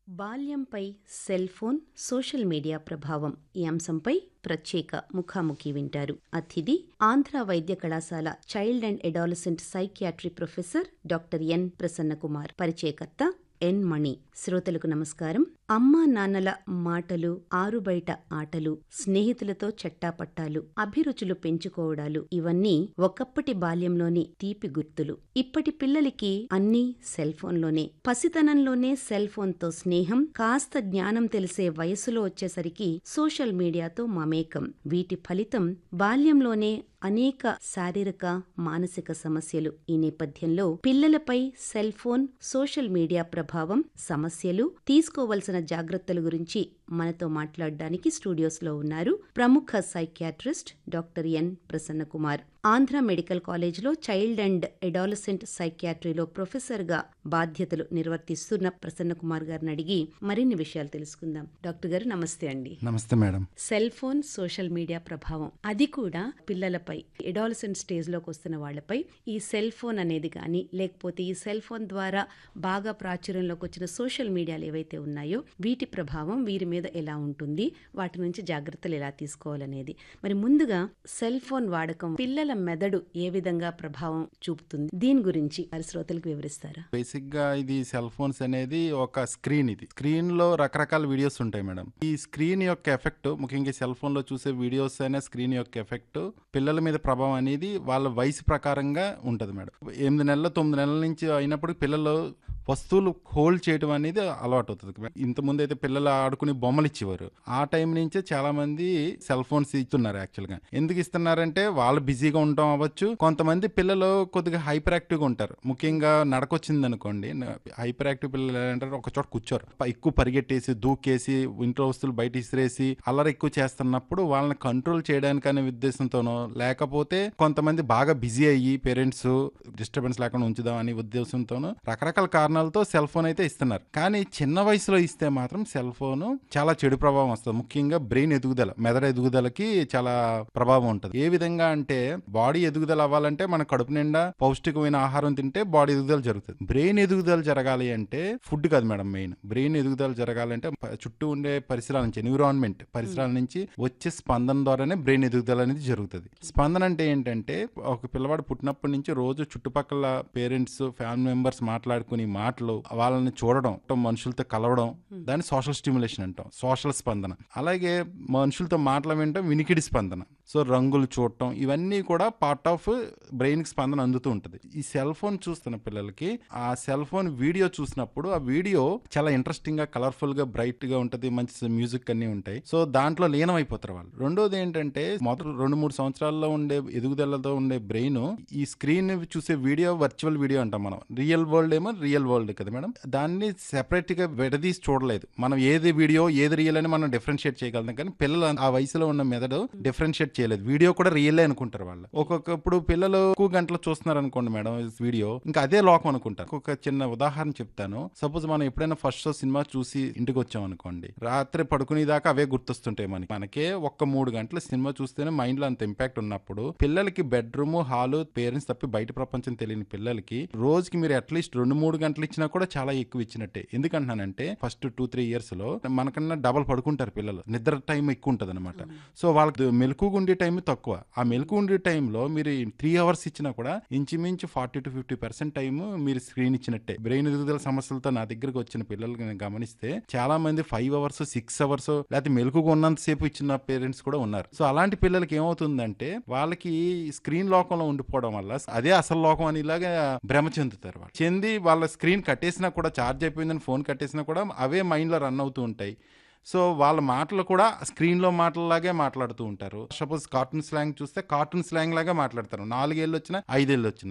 బాల్యంపై cell phone social media ప్రభావం ఈ అంశంపై ప్రత్యేక ముఖాముఖి వింటారు అతిథి ఆంధ్ర వైద్య కళాశాల child and adolescent psychiatry professor doctor N Prasannakumar పరిచయకర్త ఎన్ మణి శ్రోతలకు నమస్కారం అమ్మా నాన్నల మాటలు ఆరుబయట ఆటలు స్నేహితులతో చట్టాపట్టాలు అభిరుచులు పెంచుకోవడాలు ఇవన్నీ ఒకప్పటి బాల్యంలోని తీపి గుర్తులు ఇప్పటి పిల్లలకి అన్నీ సెల్ ఫోన్లోనే పసితనంలోనే సెల్ ఫోన్తో స్నేహం కాస్త జ్ఞానం తెలిసే వయసులో వచ్చేసరికి సోషల్ మీడియాతో మమేకం వీటి ఫలితం బాల్యంలోనే అనేక శారీరక మానసిక సమస్యలు ఈ నేపథ్యంలో పిల్లలపై సెల్ ఫోన్ సోషల్ మీడియా ప్రభావం సమస్యలు తీసుకోవలసిన జాగ్రత్తల గురించి మనతో మాట్లాడడానికి స్టూడియోస్లో ఉన్నారు ప్రముఖ psychiatrist doctor N Prasanna Kumar Andhra medical కాలేజ్లో చైల్డ్ అండ్ అడాలసెంట్ సైకియాట్రీలో ప్రొఫెసర్గా బాధ్యతలు నిర్వర్తిస్తున్న ప్రసన్న కుమార్ గారిని అడిగి మరిన్ని విషయాలు తెలుసుకుందాం డాక్టర్ గారు నమస్తే అండి నమస్తే madam cell phone social media ప్రభావం అది కూడా పిల్లలపై ఎడాలసెంట్ స్టేజ్లోకి వస్తున్న వాళ్ళపై ఈ సెల్ ఫోన్ అనేది కానీ లేకపోతే ఈ సెల్ ఫోన్ ద్వారా బాగా ప్రాచుర్యంలోకి వచ్చిన సోషల్ మీడియాలు ఏవైతే ఉన్నాయో వీటి ప్రభావం వీరి మీద ఎలా ఉంటుంది వాటి నుంచి జాగ్రత్తలు ఎలా తీసుకోవాలనేది మరి ముందుగా సెల్ ఫోన్ వాడకం పిల్లల మెదడు ఏ విధంగా ప్రభావం చూపుతుంది దీని గురించి వారి శ్రోతలకు వివరిస్తారా బేసిక్ గా ఇది సెల్ ఫోన్స్ అనేది ఒక స్క్రీన్ ఇది స్క్రీన్ లో రకరకాల వీడియోస్ ఉంటాయి మేడం ఈ స్క్రీన్ యొక్క ఎఫెక్ట్ ముఖ్యంగా సెల్ ఫోన్ లో చూసే వీడియోస్ అనే స్క్రీన్ యొక్క ఎఫెక్ట్ పిల్లల మీద ప్రభావం అనేది వాళ్ళ వయసు ప్రకారంగా ఉంటది మేడం ఎనిమిది నెలలు తొమ్మిది నెలల నుంచి అయినప్పుడు పిల్లలు వస్తువులు హోల్డ్ చేయడం అనేది అలవాటు అవుతుంది ఇంతకుముందు అయితే పిల్లలు ఆడుకుని బొమ్మలు ఇచ్చేవారు ఆ టైం నుంచే చాలా మంది సెల్ ఫోన్స్ ఇస్తున్నారు యాక్చువల్ గా ఎందుకు ఇస్తున్నారంటే వాళ్ళు బిజీగా ఉండటం అవ్వచ్చు కొంతమంది పిల్లలు కొద్దిగా హైపర్ యాక్టివ్ గా ఉంటారు ముఖ్యంగా నడకొచ్చింది అనుకోండి హైపర్ యాక్టివ్ పిల్లలు ఏంటంటే ఒక చోట కూర్చోరు ప- ఎక్కువ పరిగెట్టేసి దూకేసి ఇంట్లో వస్తువులు బయట ఇసిరేసి అల్లరి ఎక్కువ చేస్తున్నప్పుడు వాళ్ళని కంట్రోల్ చేయడానికి అనే ఉద్దేశంతోనో లేకపోతే కొంతమంది బాగా బిజీ అయ్యి పేరెంట్స్ డిస్టర్బెన్స్ లేకుండా ఉంచుదాం అనే ఉద్దేశంతోనో రకరకాల కారణాలతో సెల్ ఫోన్ అయితే ఇస్తున్నారు కానీ చిన్న వయసులో ఇస్తే మాత్రం సెల్ ఫోన్ చాలా చెడు ప్రభావం వస్తుంది ముఖ్యంగా బ్రెయిన్ ఎదుగుదల మెదడు ఎదుగుదలకి చాలా ప్రభావం ఉంటుంది ఏ విధంగా అంటే బాడీ ఎదుగుదల అవ్వాలంటే మన కడుపు నిండా పౌష్టికమైన ఆహారం తింటే బాడీ ఎదుగుదల జరుగుతుంది బ్రెయిన్ ఎదుగుదల జరగాలి అంటే ఫుడ్ కాదు మేడం మెయిన్ బ్రెయిన్ ఎదుగుదల జరగాలంటే ప- చుట్టూ ఉండే పరిసరాల నుంచి ఎన్విరాన్మెంట్ పరిసరాల నుంచి వచ్చే స్పందన ద్వారానే బ్రెయిన్ ఎదుగుదల అనేది జరుగుతుంది స్పందన అంటే ఏంటంటే ఒక పిల్లవాడు పుట్టినప్పటి నుంచి రోజు చుట్టుపక్కల పేరెంట్స్ ఫ్యామిలీ మెంబర్స్ మాట్లాడుకుని మాటలు వాళ్ళని చూడడం మనుషులతో కలవడం దాన్ని సోషల్ స్టిమ్యులేషన్ అంటాం సోషల్ స్పందన అలాగే మనుషులతో మాటలు వినటం వినికిడి స్పందన సో రంగులు చూడటం ఇవన్నీ కూడా పార్ట్ ఆఫ్ బ్రెయిన్ కి స్పందన అందుతూ ఉంటుంది ఈ సెల్ ఫోన్ చూస్తున్న పిల్లలకి ఆ సెల్ ఫోన్ వీడియో చూసినప్పుడు ఆ వీడియో చాలా ఇంట్రెస్టింగ్ గా కలర్ఫుల్ గా బ్రైట్ గా ఉంటది మంచి మ్యూజిక్ అన్ని ఉంటాయి సో దాంట్లో లీనం అయిపోతారు వాళ్ళు రెండోది ఏంటంటే మొదటి రెండు మూడు సంవత్సరాల్లో ఉండే ఎదుగుదలతో ఉండే బ్రెయిన్ ఈ స్క్రీన్ చూసే వీడియో వర్చువల్ వీడియో అంటాం మనం రియల్ వరల్డ్ ఏమో రియల్ వరల్డ్ కదా మేడం దాన్ని సెపరేట్ గా విడదీసి చూడలేదు మనం ఏది వీడియో ఏది రియల్ అని మనం డిఫరెన్షియేట్ చేయగలం కానీ పిల్లలు ఆ వయసులో ఉన్న మెదడు డిఫరెన్షియేట్ చేయలేదు వీడియో కూడా రియల్ అనుకుంటారు వాళ్ళు ఒక్కొక్కప్పుడు పిల్లలు ఎక్కువ గంటలు చూస్తున్నారు అనుకోండి మేడం వీడియో ఇంకా అదే లోకం అనుకుంటారు ఒక చిన్న ఉదాహరణ చెప్తాను సపోజ్ మనం ఎప్పుడైనా ఫస్ట్ షో సినిమా చూసి ఇంటికి వచ్చాం అనుకోండి రాత్రి పడుకునే దాకా అవే గుర్తొస్తుంటాయి మనకి మనకే ఒక్క మూడు గంటల సినిమా చూస్తేనే మైండ్ లో అంత ఇంపాక్ట్ ఉన్నప్పుడు పిల్లలకి బెడ్రూమ్ హాలు పేరెంట్స్ తప్పి బయట ప్రపంచం తెలియని పిల్లలకి రోజుకి మీరు అట్లీస్ట్ రెండు మూడు గంటలు ఇచ్చినా కూడా చాలా ఎక్కువ ఇచ్చినట్టే ఎందుకంటున్నానంటే ఫస్ట్ టూ త్రీ ఇయర్స్ లో మనకన్నా డబల్ పడుకుంటారు పిల్లలు నిద్ర టైం ఎక్కువ ఉంటుంది అనమాట సో వాళ్ళకి మెలకు ఉండే టైం తక్కువ ఆ మెలకు ఉండే టైంలో మీరు త్రీ అవర్స్ ఇచ్చినా కూడా ఇంచుమించు forty to fifty percent time మీరు స్క్రీన్ ఇచ్చినట్టే బ్రెయిన్ ఎదుగుదల సమస్యలతో నా దగ్గరకు వచ్చిన పిల్లలకి నేను గమనిస్తే చాలా మంది ఫైవ్ అవర్స్ సిక్స్ అవర్స్ లేకపోతే మెలకుగా ఉన్నంత సేపు ఇచ్చిన పేరెంట్స్ కూడా ఉన్నారు సో అలాంటి పిల్లలకి ఏమవుతుందంటే వాళ్ళకి స్క్రీన్ లోకంలో ఉండిపోవడం వల్ల అదే అసలు లోకం అని ఇలాగా భ్రమ చెందుతారు వాళ్ళు చెంది వాళ్ళ స్క్రీన్ కట్టేసినా కూడా ఛార్జ్ అయిపోయిందని ఫోన్ కట్టేసినా కూడా అవే మైండ్ లో రన్ అవుతూ ఉంటాయి సో వాళ్ళ మాటలు కూడా స్క్రీన్ లో మాటలలాగే మాట్లాడుతూ ఉంటారు సపోజ్ కార్టూన్ స్లాంగ్ చూస్తే కార్టూన్ స్లాంగ్ లాగా మాట్లాడతారు నాలుగేళ్ళు వచ్చినా ఐదేళ్ళు వచ్చినా